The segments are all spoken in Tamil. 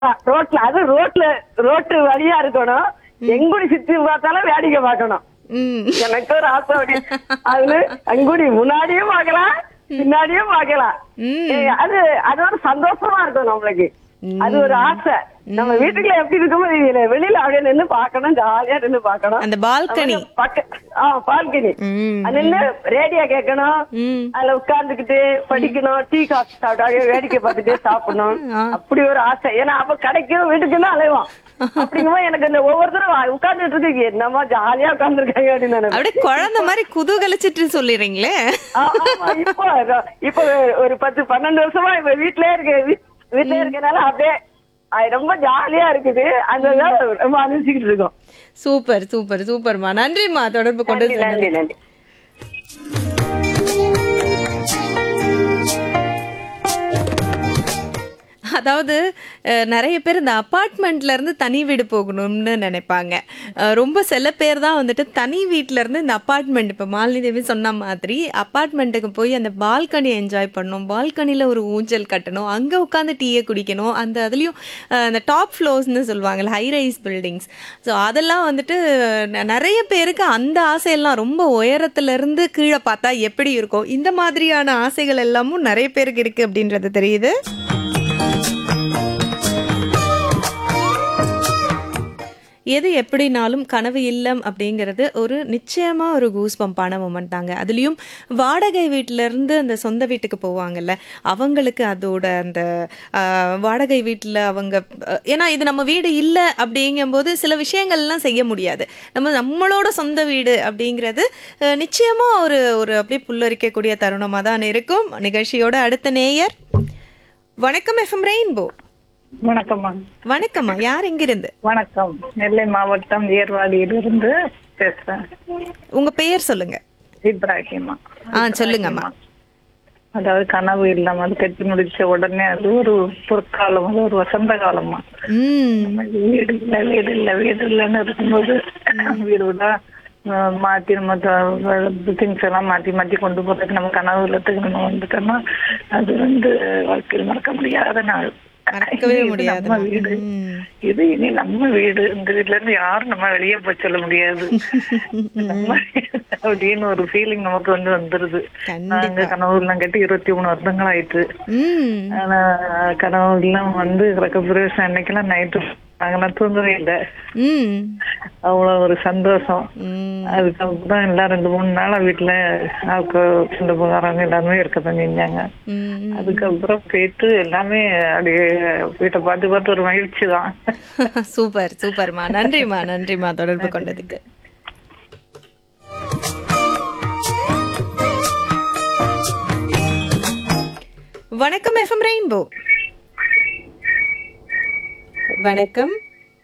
ரோட்ல அது ரோட்ல ரோட்டு வழியா இருக்கணும் எங்குடி சுத்தி பார்த்தாலும் வேடிக்கை பார்க்கணும் ம் எனக்கு ஒரு ஆசை அப்படி அதுல அங்குடி முன்னாடியும் பார்க்கலாம் பின்னாடியும் பார்க்கலாம் ம். ஏய், அது அது ஒரு சந்தோஷமா இருக்கும் நம்மளுக்கு அது ஒரு ஆசை நம்ம வீட்டுக்குள்ள எப்படி இருக்குமோ தெரியல வெளியில அப்படியே நின்னு பார்க்கணும் ஜாலியா நின்னு பார்க்கணும் அந்த பால்கனி பக்க ஆ பால்கனி ம் அது நின்னு ரேடியோ கேட்கணும் ம் அதுல உட்கார்ந்துகிட்டு படிக்கணும் டீ காஃபி சாப்பிட்டாங்க வேடிக்கை பார்த்துட்டே சாப்பிடணும் ஆ. அப்படி ஒரு ஆசை ஏன்னா அப்ப கடைக்கும் வீட்டுக்கு தான் அலைவோம் அப்படிங்கும்போது எனக்கு இந்த ஒவ்வொருத்தரும் உட்கார்ந்துட்டு இருக்கு என்னமா ஜாலியா உட்கார்ந்துருக்காங்க அப்படின்னு நினைப்பேன். அப்படியே குழந்தை மாதிரி குதூகலிச்சிட்டு சொல்லிடுறீங்களே ஆ, ஆமா, இப்போ இப்போ ஒரு பத்து பன்னெண்டு வருஷமா இப்ப வீட்லயே இருக்கு வீ- வீட்லயே இருக்கனால அப்படியே அது ரொம்ப ஜாலியா இருக்குது அந்த இதை ரொம்ப அனுப்பிச்சுக்கிட்டு இருக்கோம் சூப்பர் சூப்பர் சூப்பர்மா நன்றிம்மா தொடர்பு கொண்டு நன்றி நன்றி நன்றி அதாவது அஹ், நிறைய பேர் இந்த அப்பார்ட்மெண்ட்ல இருந்து தனி வீடு போகணும்னு நினைப்பாங்க அஹ், ரொம்ப சில பேர் தான் வந்துட்டு தனி வீட்ல இருந்து இந்த அப்பார்ட்மெண்ட் இப்போ மாலினி தேவி சொன்ன மாதிரி அப்பார்ட்மெண்ட்டுக்கு போய் அந்த பால்கனி என்ஜாய் பண்ணணும் பால்கனியில் ஒரு ஊஞ்சல் கட்டணும் அங்கே உட்காந்து டீயை குடிக்கணும் அந்த அதுலேயும் அந்த டாப் ஃப்ளோர்ஸ்னு சொல்லுவாங்கல்ல ஹை ரைஸ் பில்டிங்ஸ் ஸோ அதெல்லாம் வந்துட்டு ந- நிறைய பேருக்கு அந்த ஆசையெல்லாம் ரொம்ப உயரத்துல இருந்து கீழே பார்த்தா எப்படி இருக்கும் இந்த மாதிரியான ஆசைகள் எல்லாமும் நிறைய பேருக்கு இருக்கு அப்படின்றது தெரியுது எது எப்படினாலும் கனவு இல்லம் அப்படிங்கிறது ஒரு நிச்சயமா ஒரு கூஸ் பம்பான மூமெண்ட் தாங்க அதுலேயும் வாடகை வீட்டில இருந்து அந்த சொந்த வீட்டுக்கு போவாங்கல்ல அவங்களுக்கு அதோட அந்த ஆஹ், வாடகை வீட்டில் அவங்க அஹ், ஏன்னா இது நம்ம வீடு இல்லை அப்படிங்கும்போது சில விஷயங்கள்லாம் செய்ய முடியாது நம்ம நம்மளோட சொந்த வீடு அப்படிங்கிறது அஹ், நிச்சயமா ஒரு ஒரு அப்படியே புல்லரிக்கக்கூடிய தருணமாக தான் இருக்கும் நிகழ்ச்சியோட அடுத்த நேயர் வணக்கம் எஃப்எம் ரெயின்போ வணக்கம்மா வணக்கம்மா யார் எங்கிருந்து வணக்கம் நெல்லை மாவட்டம் ஏர்வாடியிலிருந்து பேசுறேன் உங்க பெயர் சொல்லுங்க இப்ராஹிமா ஆ சொல்லுங்கம்மா அதாவது கனவு இல்லாம அது கட்டி முடிச்ச உடனே அது ஒரு பொற்காலம் அது ஒரு வசந்த காலமா ம் நம்ம வீடு இல்ல வீடு இல்ல வீடு இல்லைன்னு இருக்கும்போது வீடு விடா அஹ், மாத்தி நம்ம திங்ஸ் எல்லாம் மாத்தி மாத்தி கொண்டு போறதுக்கு நம்ம கனவு இல்லத்துக்கு நம்ம வந்துட்டோம்னா அது வந்து வாழ்க்கையில் மறக்க முடியாத நாள் மறக்கவே இது முடியாது நம்ம வீடு ம். இது இனி நம்ம வீடு இந்த வீட்ல இருந்து யாரும் நம்ம வெளியே போய் சொல்ல முடியாது நம்ம வீடு அப்படின்னு ஒரு ஃபீலிங் நமக்கு வந்து வந்துருது கண்டிப்பா. நாங்க கனவு எல்லாம் கட்டி இருபத்தி மூணு வருஷங்கள் ஆயிட்டு ம் ஆனா கனவு எல்லாம் வந்து கிரகப்பிரவேசம் அன்னைக்கெல்லாம் நைட்டு நாங்கெல்லாம் தூங்கவே இல்லை ம் அவ்வளவு ஒரு சந்தோஷம் ம் அதுக்கப்புறம் எல்லாம் ரெண்டு மூணு நாளா வீட்டுல அவங்க சொந்தக்காரங்க எல்லாருமே இருக்கத்தான் செஞ்சாங்க ம் அதுக்கப்புறம் போயிட்டு எல்லாமே அப்படியே வீட்டை பார்த்து பார்த்து ஒரு மகிழ்ச்சி தான் சூப்பர் சூப்பர்மா நன்றிம்மா நன்றிம்மா தொடர்பு கொண்டதுக்கு வணக்கம் எஃப்எம் ரெயின்போ வணக்கம்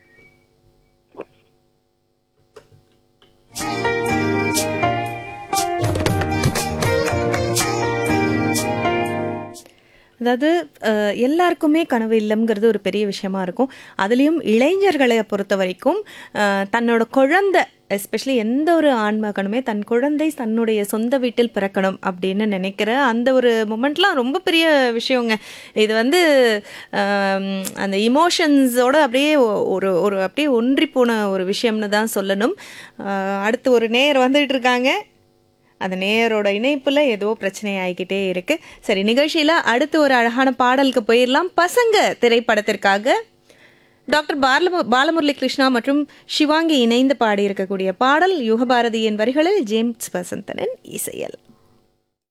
அதாவது அஹ், எல்லாருக்குமே கனவு இல்லம்ங்கிறது ஒரு பெரிய விஷயமா இருக்கும் அதுலேயும் இளைஞர்களை பொறுத்த வரைக்கும் அஹ், தன்னோட குழந்தை எஸ்பெஷலி எந்த ஒரு ஆண்மகனுமே தன் குழந்தை தன்னுடைய சொந்த வீட்டில் பிறக்கணும் அப்படின்னு நினைக்கிற அந்த ஒரு மொமெண்ட்லாம் ரொம்ப பெரிய விஷயங்க இது வந்து ஆம், அந்த இமோஷன்ஸோட அப்படியே ஒ- ஒரு ஒரு அப்படியே ஒன்றி போன ஒரு விஷயம்னு தான் சொல்லணும் அஹ், அடுத்து ஒரு நேர் வந்துட்டு இருக்காங்க அந்த நேயரோட இணைப்புல ஏதோ பிரச்சனை ஆகிக்கிட்டே இருக்கு சரி நிகழ்ச்சியில அடுத்து ஒரு அழகான பாடலுக்கு போயிடலாம் பசங்க திரைப்படத்திற்காக டாக்டர் பால பாலமுரளி கிருஷ்ணா மற்றும் சிவாங்கி இணைந்து பாடியிருக்கக்கூடிய பாடல் யுகபாரதியின் வரிகளில் ஜேம்ஸ் வசந்தனின் இசையல்